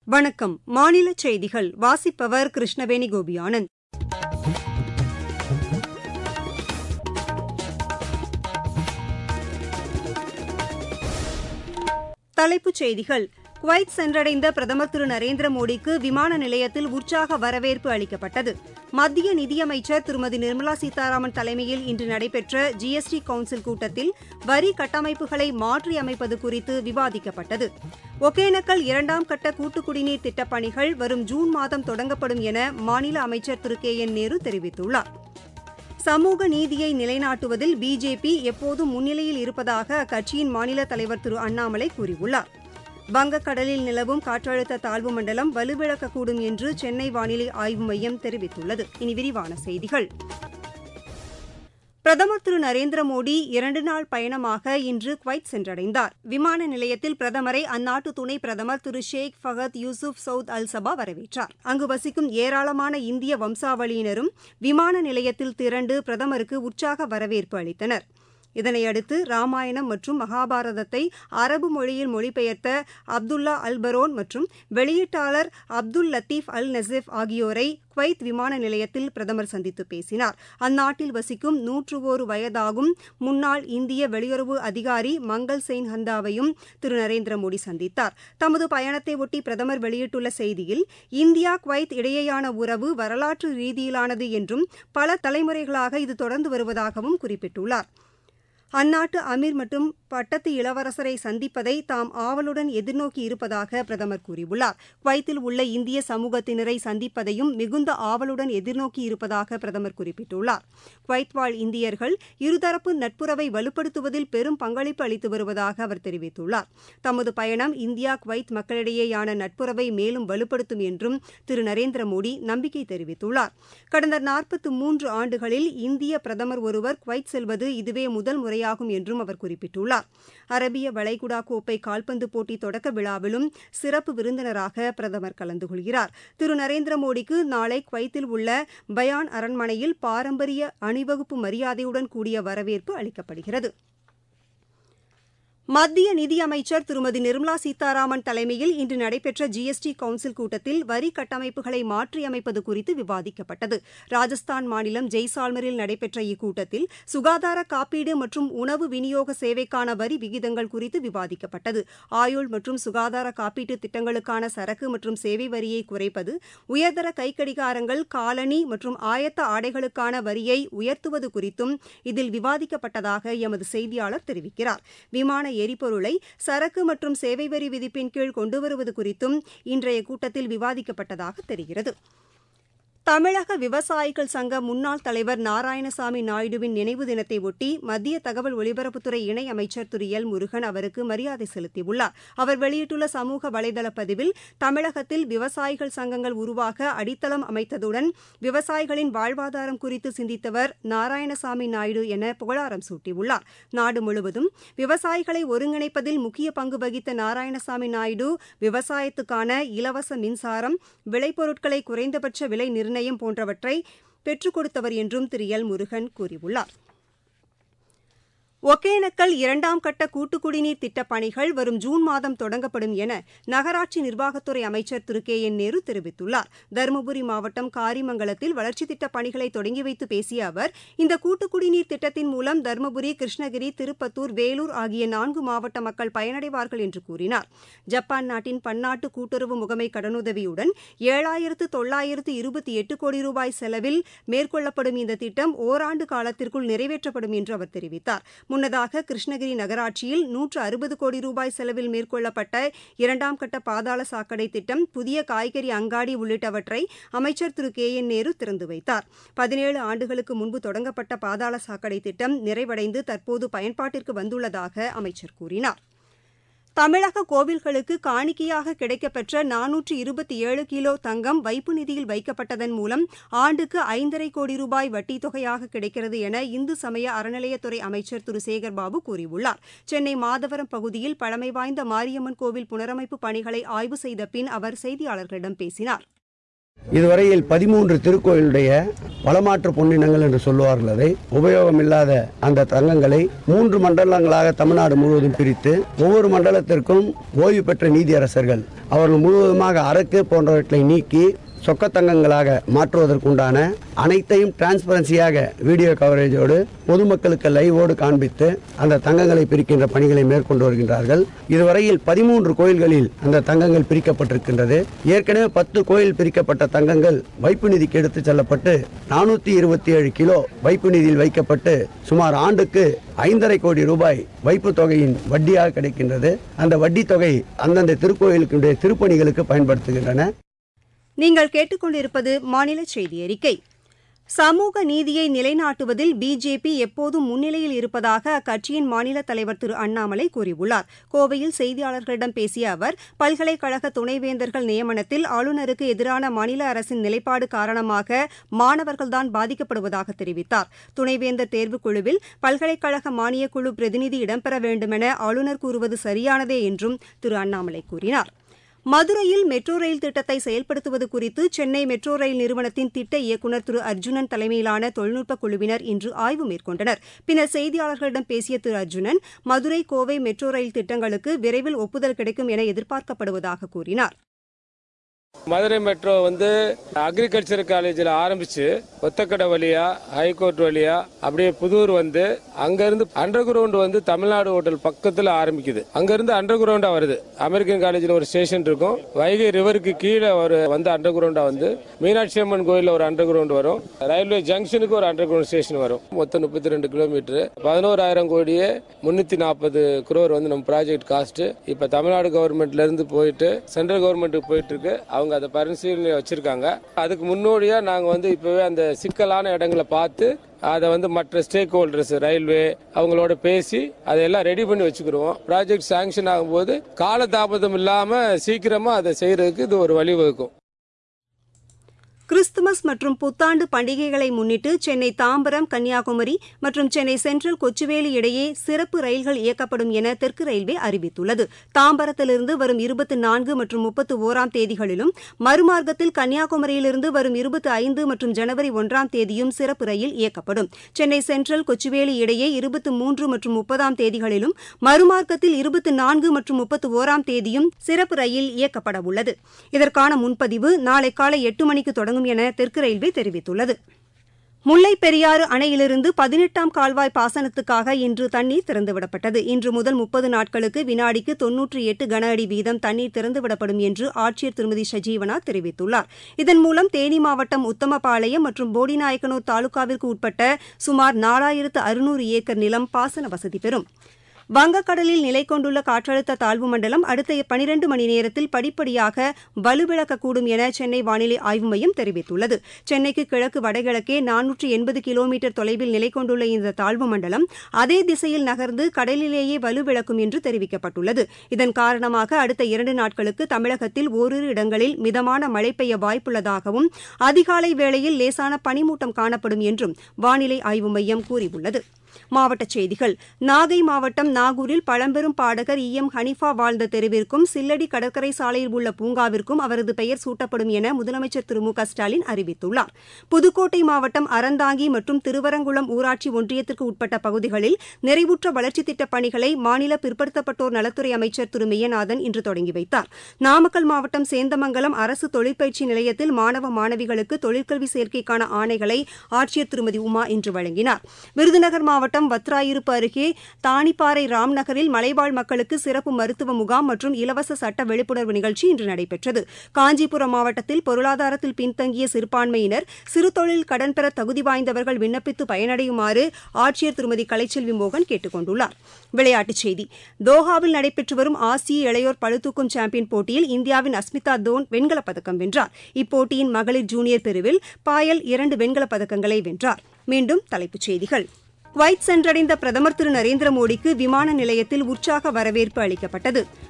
வணக்கம் மாநில செய்திகள் வாசிப்பவர் கிருஷ்ணவேணி கோபியானந்த் தலைப்புச் செய்திகள் குவைத் சென்றடைந்த பிரதமர் திரு நரேந்திர மோடிக்கு விமான நிலையத்தில் உற்சாக வரவேற்பு அளிக்கப்பட்டது மத்திய நிதியமைச்சர் திருமதி நிர்மலா சீதாராமன் தலைமையில் இன்று நடைபெற்ற ஜிஎஸ்டி கவுன்சில் கூட்டத்தில் வரி கட்டமைப்புகளை மாற்றியமைப்பது குறித்து விவாதிக்கப்பட்டது ஒகேனக்கல் இரண்டாம் கட்ட கூட்டு குடிநீர் திட்டப் பணிகள் வரும் ஜூன் மாதம் தொடங்கப்படும் என மாநில அமைச்சர் திரு கே என் நேரு தெரிவித்துள்ளார் சமூக நீதியை நிலைநாட்டுவதில் பிஜேபி எப்போதும் முன்னிலையில் இருப்பதாக அக்கட்சியின் மாநில தலைவர் திரு அண்ணாமலை கூறியுள்ளார் வங்கக்கடலில் நிலவும் காற்றழுத்த தாழ்வு மண்டலம் வலுவிழக்கக்கூடும் என்று சென்னை வானிலை ஆய்வு மையம் தெரிவித்துள்ளது இனி விரிவான செய்திகள் பிரதமர் திரு நரேந்திர மோடி இரண்டு நாள் பயணமாக இன்று குவைத் சென்றடைந்தார் விமான நிலையத்தில் பிரதமரை அந்நாட்டு துணை பிரதமர் திரு Sheikh Fahad Yusuf Saud Al Sabah வரவேற்றார் அங்கு வசிக்கும் ஏராளமான இந்திய வம்சாவளியினரும் விமான நிலையத்தில் திரண்டு பிரதமருக்கு உற்சாக வரவேற்பு அளித்தனர் இதனையடுத்து ராமாயணம் மற்றும் மகாபாரதத்தை அரபு மொழியில் மொழிபெயர்த்த அப்துல்லா அல் பரோன் மற்றும் வெளியீட்டாளர் அப்துல் லத்தீப் அல் நசீப் ஆகியோரை குவைத் விமான நிலையத்தில் பிரதமர் சந்தித்து பேசினார் அந்நாட்டில் வசிக்கும் நூற்று ஒரு வயதாகும் முன்னாள் இந்திய வெளியுறவு அதிகாரி மங்கள் செயின் ஹந்தாவையும் திரு நரேந்திர மோடி சந்தித்தார் தமது பயணத்தை ஒட்டி பிரதமர் வெளியிட்டுள்ள செய்தியில் இந்தியா குவைத் இடையேயான உறவு வரலாற்று ரீதியிலானது என்றும் பல தலைமுறைகளாக இது தொடர்ந்து வருவதாகவும் குறிப்பிட்டுள்ளார் அந்நாட்டு அமீர் மற்றும் பட்டத்து இளவரசரை சந்திப்பதை தாம் ஆவலுடன் எதிர்நோக்கி இருப்பதாக பிரதமர் கூறியுள்ளார் குவைத்தில் உள்ள இந்திய சமூகத்தினரை சந்திப்பதையும் மிகுந்த ஆவலுடன் எதிர்நோக்கி இருப்பதாக பிரதமர் குறிப்பிட்டுள்ளார் குவைத் வாழ் இந்தியர்கள் இருதரப்பு நட்புறவை வலுப்படுத்துவதில் பெரும் பங்களிப்பு அளித்து வருவதாக அவர் தெரிவித்துள்ளார் தமது பயணம் இந்தியா குவைத் மக்களிடையேயான நட்புறவை மேலும் வலுப்படுத்தும் என்றும் திரு நரேந்திர மோடி நம்பிக்கை தெரிவித்துள்ளார் கடந்த நாற்பத்து மூன்று ஆண்டுகளில் இந்திய பிரதமர் ஒருவர் குவைத் செல்வது இதுவே முதல் முறை முறையாகும் என்றும் அவர் குறிப்பிட்டுள்ளார் அரபிய வளைகுடா கோப்பை கால்பந்து போட்டி தொடக்க விழாவிலும் சிறப்பு விருந்தினராக பிரதமர் கலந்து கொள்கிறார் திரு நரேந்திர மோடிக்கு நாளை குவைத்தில் உள்ள பயான் அரண்மனையில் பாரம்பரிய அணிவகுப்பு மரியாதையுடன் கூடிய வரவேற்பு அளிக்கப்படுகிறது மத்திய நிதியமைச்சர் திருமதி நிர்மலா சீதாராமன் தலைமையில் இன்று நடைபெற்ற ஜிஎஸ்டி கவுன்சில் கூட்டத்தில் வரி கட்டமைப்புகளை மாற்றியமைப்பது குறித்து விவாதிக்கப்பட்டது ராஜஸ்தான் மாநிலம் ஜெய்சால்மரில் நடைபெற்ற இக்கூட்டத்தில் சுகாதார காப்பீடு மற்றும் உணவு விநியோக சேவைக்கான வரி விகிதங்கள் குறித்து விவாதிக்கப்பட்டது ஆயுள் மற்றும் சுகாதார காப்பீட்டு திட்டங்களுக்கான சரக்கு மற்றும் சேவை வரியை குறைப்பது உயர்தர கைக்கடிகாரங்கள் காலணி மற்றும் ஆயத்த ஆடைகளுக்கான வரியை உயர்த்துவது குறித்தும் இதில் விவாதிக்கப்பட்டதாக எமது செய்தியாளர் தெரிவிக்கிறார் விமான எரிபொருளை சரக்கு மற்றும் சேவை வரி விதிப்பின் கீழ் கொண்டுவருவது குறித்தும் இன்றைய கூட்டத்தில் விவாதிக்கப்பட்டதாக தெரிகிறது தமிழக விவசாயிகள் சங்க முன்னாள் தலைவர் நாராயணசாமி நாயுடுவின் நினைவு தினத்தை ஒட்டி மத்திய தகவல் ஒலிபரப்புத்துறை இணை அமைச்சர் திரு எல் முருகன் அவருக்கு மரியாதை செலுத்தியுள்ளார் அவர் வெளியிட்டுள்ள சமூக வலைதள பதிவில் தமிழகத்தில் விவசாயிகள் சங்கங்கள் உருவாக அடித்தளம் அமைத்ததுடன் விவசாயிகளின் வாழ்வாதாரம் குறித்து சிந்தித்தவர் நாராயணசாமி நாயுடு என புகழாரம் சூட்டியுள்ளார் நாடு முழுவதும் விவசாயிகளை ஒருங்கிணைப்பதில் முக்கிய பங்கு வகித்த நாராயணசாமி நாயுடு விவசாயத்துக்கான இலவச மின்சாரம் விளைபொருட்களை குறைந்தபட்ச விலை நிர்ணயம் நிர்ணயம் போன்றவற்றை பெற்றுக் கொடுத்தவர் என்றும் திரு எல் முருகன் கூறியுள்ளார் ஒகேனக்கல் இரண்டாம் கட்ட கூட்டுக் குடிநீர் திட்டப் பணிகள் வரும் ஜூன் மாதம் தொடங்கப்படும் என நகராட்சி நிர்வாகத்துறை அமைச்சர் திரு கே என் நேரு தெரிவித்துள்ளார் தருமபுரி மாவட்டம் காரிமங்கலத்தில் வளர்ச்சித் திட்டப் பணிகளை தொடங்கி வைத்து பேசிய அவர் இந்த கூட்டுக் குடிநீர் திட்டத்தின் மூலம் தருமபுரி கிருஷ்ணகிரி திருப்பத்தூர் வேலூர் ஆகிய நான்கு மாவட்ட மக்கள் பயனடைவார்கள் என்று கூறினார் ஜப்பான் நாட்டின் பன்னாட்டு கூட்டுறவு முகமை கடனுதவியுடன் ஏழாயிரத்து தொள்ளாயிரத்து இருபத்தி எட்டு கோடி ரூபாய் செலவில் மேற்கொள்ளப்படும் இந்த திட்டம் ஓராண்டு காலத்திற்குள் நிறைவேற்றப்படும் என்று அவர் தெரிவித்தார் முன்னதாக கிருஷ்ணகிரி நகராட்சியில் நூற்று அறுபது கோடி ரூபாய் செலவில் மேற்கொள்ளப்பட்ட இரண்டாம் கட்ட பாதாள சாக்கடை திட்டம் புதிய காய்கறி அங்காடி உள்ளிட்டவற்றை அமைச்சர் திரு கே என் நேரு திறந்து வைத்தார் பதினேழு ஆண்டுகளுக்கு முன்பு தொடங்கப்பட்ட பாதாள சாக்கடை திட்டம் நிறைவடைந்து தற்போது பயன்பாட்டிற்கு வந்துள்ளதாக அமைச்சர் கூறினார் தமிழக கோவில்களுக்கு காணிக்கையாக கிடைக்கப்பெற்ற நானூற்று இருபத்தி ஏழு கிலோ தங்கம் வைப்பு நிதியில் வைக்கப்பட்டதன் மூலம் ஆண்டுக்கு ஐந்தரை கோடி ரூபாய் வட்டித் தொகையாக கிடைக்கிறது என இந்து சமய அறநிலையத்துறை அமைச்சர் திரு சேகர்பாபு கூறியுள்ளார் சென்னை மாதவரம் பகுதியில் பழமை வாய்ந்த மாரியம்மன் கோவில் புனரமைப்பு பணிகளை ஆய்வு செய்த பின் அவர் செய்தியாளர்களிடம் பேசினார் இதுவரையில் பதிமூன்று திருக்கோயிலுடைய வளமாற்று பொன்னினங்கள் என்று சொல்லுவார்கள் அதை உபயோகமில்லாத அந்த தங்கங்களை மூன்று மண்டலங்களாக தமிழ்நாடு முழுவதும் பிரித்து ஒவ்வொரு மண்டலத்திற்கும் ஓய்வு பெற்ற நீதியரசர்கள் அவர்கள் முழுவதுமாக அரக்கு போன்றவற்றை நீக்கி சொக்கத்தங்கங்களாக மாற்றுவதற்குண்டான அனைத்தையும் டிரான்ஸ்பரன்சியாக வீடியோ கவரேஜோடு பொதுமக்களுக்கு லைவோடு காண்பித்து அந்த தங்கங்களை பிரிக்கின்ற பணிகளை மேற்கொண்டு வருகின்றார்கள் இதுவரையில் பதிமூன்று கோயில்களில் அந்த தங்கங்கள் பிரிக்கப்பட்டிருக்கின்றது ஏற்கனவே பத்து கோயில் பிரிக்கப்பட்ட தங்கங்கள் வைப்பு நிதிக்கு எடுத்துச் செல்லப்பட்டு நானூற்றி இருபத்தி ஏழு கிலோ வைப்பு நிதியில் வைக்கப்பட்டு சுமார் ஆண்டுக்கு ஐந்தரை கோடி ரூபாய் வைப்பு தொகையின் வட்டியாக கிடைக்கின்றது அந்த வட்டி தொகை அந்தந்த திருக்கோயிலுக்குடைய திருப்பணிகளுக்கு பயன்படுத்துகின்றன நீங்கள் கேட்டுக்கொண்டிருப்பது மாநில செய்தி அறிக்கை சமூக நீதியை நிலைநாட்டுவதில் பிஜேபி எப்போதும் முன்னிலையில் இருப்பதாக அக்கட்சியின் மாநில தலைவர் திரு அண்ணாமலை கூறியுள்ளார் கோவையில் செய்தியாளர்களிடம் பேசிய அவர் பல்கலைக்கழக துணைவேந்தர்கள் நியமனத்தில் ஆளுநருக்கு எதிரான மாநில அரசின் நிலைப்பாடு காரணமாக மாணவர்கள்தான் பாதிக்கப்படுவதாக தெரிவித்தார் துணைவேந்தர் தேர்வுக்குழுவில் பல்கலைக்கழக மானியக்குழு பிரதிநிதி இடம்பெற வேண்டுமென ஆளுநர் கூறுவது சரியானதே என்றும் திரு அண்ணாமலை கூறினார் மதுரையில் மெட்ரோ ரயில் திட்டத்தை செயல்படுத்துவது குறித்து சென்னை மெட்ரோ ரயில் நிறுவனத்தின் திட்ட இயக்குநர் திரு அர்ஜுனன் தலைமையிலான தொழில்நுட்ப குழுவினர் இன்று ஆய்வு மேற்கொண்டனர் பின்னர் செய்தியாளர்களிடம் பேசிய திரு அர்ஜுனன் மதுரை கோவை மெட்ரோ ரயில் திட்டங்களுக்கு விரைவில் ஒப்புதல் கிடைக்கும் என எதிர்பார்க்கப்படுவதாக கூறினார் மதுரை மெட்ரோ வந்து அக்ரிகல்ச்சர் காலேஜில் ஆரம்பிச்சு ஒத்தக்கடை வழியா ஹைகோர்ட் வழியா அப்படியே புதூர் வந்து அங்கிருந்து அண்டர் கிரவுண்ட் வந்து தமிழ்நாடு ஹோட்டல் பக்கத்துல ஆரம்பிக்குது அங்கிருந்து அண்டர் கிரவுண்டா வருது அமெரிக்கன் காலேஜில் ஒரு ஸ்டேஷன் இருக்கும் வைகை ரிவருக்கு கீழே ஒரு வந்து அண்டர் கிரவுண்டா வந்து மீனாட்சி அம்மன் கோயிலில் ஒரு அண்டர் கிரவுண்ட் வரும் ரயில்வே ஜங்ஷனுக்கு ஒரு அண்டர் கிரவுண்ட் ஸ்டேஷன் வரும் மொத்தம் முப்பத்தி ரெண்டு கிலோமீட்டர் பதினோராயிரம் கோடியே முன்னூத்தி நாற்பது குரோர் வந்து நம்ம ப்ராஜெக்ட் காஸ்ட் இப்ப தமிழ்நாடு கவர்மெண்ட்ல இருந்து போயிட்டு சென்ட்ரல் கவர்மெண்ட்டுக்கு போயிட்டு இருக்கு அவங்க அதை பரிசீலனை வச்சிருக்காங்க அதுக்கு முன்னோடியா நாங்க வந்து இப்பவே அந்த சிக்கலான இடங்களை பார்த்து அதை வந்து மற்ற ஸ்டேக் ஹோல்டர்ஸ் ரயில்வே அவங்களோட பேசி அதையெல்லாம் ரெடி பண்ணி வச்சுக்கிடுவோம் ப்ராஜெக்ட் சாங்ஷன் ஆகும்போது காலதாமதம் இல்லாம சீக்கிரமா அதை செய்யறதுக்கு இது ஒரு வழிவகுக்கும் கிறிஸ்துமஸ் மற்றும் புத்தாண்டு பண்டிகைகளை முன்னிட்டு சென்னை தாம்பரம் கன்னியாகுமரி மற்றும் சென்னை சென்ட்ரல் கொச்சுவேலி இடையே சிறப்பு ரயில்கள் இயக்கப்படும் என தெற்கு ரயில்வே அறிவித்துள்ளது தாம்பரத்திலிருந்து வரும் இருபத்தி நான்கு மற்றும் முப்பத்து ஓராம் தேதிகளிலும் மறுமார்க்கத்தில் கன்னியாகுமரியிலிருந்து வரும் இருபத்தி ஐந்து மற்றும் ஜனவரி ஒன்றாம் தேதியும் சிறப்பு ரயில் இயக்கப்படும் சென்னை சென்ட்ரல் கொச்சுவேலி இடையே இருபத்தி மூன்று மற்றும் முப்பதாம் தேதிகளிலும் மறுமார்க்கத்தில் இருபத்தி நான்கு மற்றும் முப்பத்து ஓராம் தேதியும் சிறப்பு ரயில் இயக்கப்பட உள்ளது இதற்கான முன்பதிவு நாளை காலை எட்டு மணிக்கு தொடங்கும் என தெற்கு ரயில்வே தெரிவித்துள்ளது முல்லைப் பெரியாறு அணையிலிருந்து பதினெட்டாம் கால்வாய் பாசனத்துக்காக இன்று தண்ணீர் திறந்துவிடப்பட்டது இன்று முதல் முப்பது நாட்களுக்கு வினாடிக்கு தொன்னூற்றி எட்டு கன அடி வீதம் தண்ணீர் திறந்துவிடப்படும் என்று ஆட்சியர் திருமதி சஜீவனா தெரிவித்துள்ளார் இதன் மூலம் தேனி மாவட்டம் உத்தமபாளையம் மற்றும் போடிநாயக்கனூர் தாலுகாவிற்கு உட்பட்ட சுமார் நாலாயிரத்து அறுநூறு ஏக்கர் நிலம் பாசன வசதி பெறும் வங்கக்கடலில் நிலை கொண்டுள்ள காற்றழுத்த தாழ்வு மண்டலம் அடுத்த பனிரண்டு மணி நேரத்தில் படிப்படியாக வலுவிழக்கக்கூடும் என சென்னை வானிலை ஆய்வு மையம் தெரிவித்துள்ளது சென்னைக்கு கிழக்கு வடகிழக்கே நானூற்று எண்பது கிலோமீட்டர் தொலைவில் நிலை கொண்டுள்ள இந்த தாழ்வு மண்டலம் அதே திசையில் நகர்ந்து கடலிலேயே வலுவிழக்கும் என்று தெரிவிக்கப்பட்டுள்ளது இதன் காரணமாக அடுத்த இரண்டு நாட்களுக்கு தமிழகத்தில் ஓரிரு இடங்களில் மிதமான மழை பெய்ய வாய்ப்புள்ளதாகவும் அதிகாலை வேளையில் லேசான பனிமூட்டம் காணப்படும் என்றும் வானிலை ஆய்வு மையம் கூறியுள்ளது மாவட்டச் செய்திகள் நாகை மாவட்டம் நாகூரில் பழம்பெரும் பாடகர் இ எம் ஹனிஃபா வாழ்ந்த தெருவிற்கும் சில்லடி கடற்கரை சாலையில் உள்ள பூங்காவிற்கும் அவரது பெயர் சூட்டப்படும் என முதலமைச்சர் திரு மு க ஸ்டாலின் அறிவித்துள்ளார் புதுக்கோட்டை மாவட்டம் அறந்தாங்கி மற்றும் திருவரங்குளம் ஊராட்சி ஒன்றியத்திற்கு உட்பட்ட பகுதிகளில் நிறைவுற்ற வளர்ச்சித் திட்டப் பணிகளை மாநில பிற்படுத்தப்பட்டோர் நலத்துறை அமைச்சர் திரு மெய்யநாதன் இன்று தொடங்கி வைத்தார் நாமக்கல் மாவட்டம் சேந்தமங்கலம் அரசு தொழிற்பயிற்சி நிலையத்தில் மாணவ மாணவிகளுக்கு தொழிற்கல்வி சேர்க்கைக்கான ஆணைகளை ஆட்சியர் திருமதி உமா இன்று வழங்கினார் விருதுநகர் மாவட்டம் வத்ராயிருப்பு அருகே தானிப்பாறை ராம் நகரில் மலைவாழ் மக்களுக்கு சிறப்பு மருத்துவ முகாம் மற்றும் இலவச சட்ட விழிப்புணர்வு நிகழ்ச்சி இன்று நடைபெற்றது காஞ்சிபுரம் மாவட்டத்தில் பொருளாதாரத்தில் பின்தங்கிய சிறுபான்மையினர் சிறு தொழில் கடன் பெற தகுதி வாய்ந்தவர்கள் விண்ணப்பித்து பயனடையுமாறு ஆட்சியர் திருமதி கலைச்செல்வி மோகன் கேட்டுக் கொண்டுள்ளார் விளையாட்டுச் செய்தி தோஹாவில் நடைபெற்று வரும் ஆசிய இளையோர் பளுதூக்கும் சாம்பியன் போட்டியில் இந்தியாவின் அஸ்மிதா தோன் வெண்கலப் பதக்கம் வென்றார் இப்போட்டியின் மகளிர் ஜூனியர் பிரிவில் பாயல் இரண்டு வெண்கலப் பதக்கங்களை வென்றார் மீண்டும் தலைப்புச் செய்திகள் குவைத் சென்றடைந்த பிரதமர் திரு நரேந்திர மோடிக்கு விமான நிலையத்தில் உற்சாக வரவேற்பு அளிக்கப்பட்டது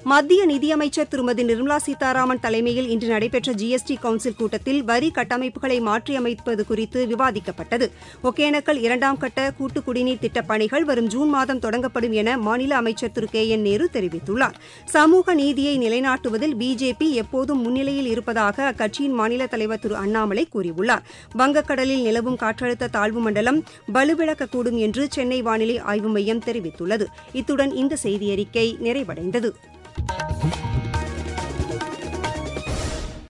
மத்திய நிதியமைச்சர் திருமதி நிர்மலா சீதாராமன் தலைமையில் இன்று நடைபெற்ற ஜிஎஸ்டி கவுன்சில் கூட்டத்தில் வரி கட்டமைப்புகளை மாற்றியமைப்பது குறித்து விவாதிக்கப்பட்டது ஒகேனக்கல் இரண்டாம் கட்ட கூட்டு குடிநீர் திட்டப் பணிகள் வரும் ஜூன் மாதம் தொடங்கப்படும் என மாநில அமைச்சர் திரு கே என் நேரு தெரிவித்துள்ளார் சமூக நீதியை நிலைநாட்டுவதில் பிஜேபி எப்போதும் முன்னிலையில் இருப்பதாக அக்கட்சியின் மாநில தலைவர் திரு அண்ணாமலை கூறியுள்ளார் வங்கக்கடலில் நிலவும் காற்றழுத்த தாழ்வு மண்டலம் வலுவிழக்கக்கூடும் என்று சென்னை வானிலை ஆய்வு மையம் தெரிவித்துள்ளது இத்துடன் இந்த செய்தியறிக்கை நிறைவடைந்தது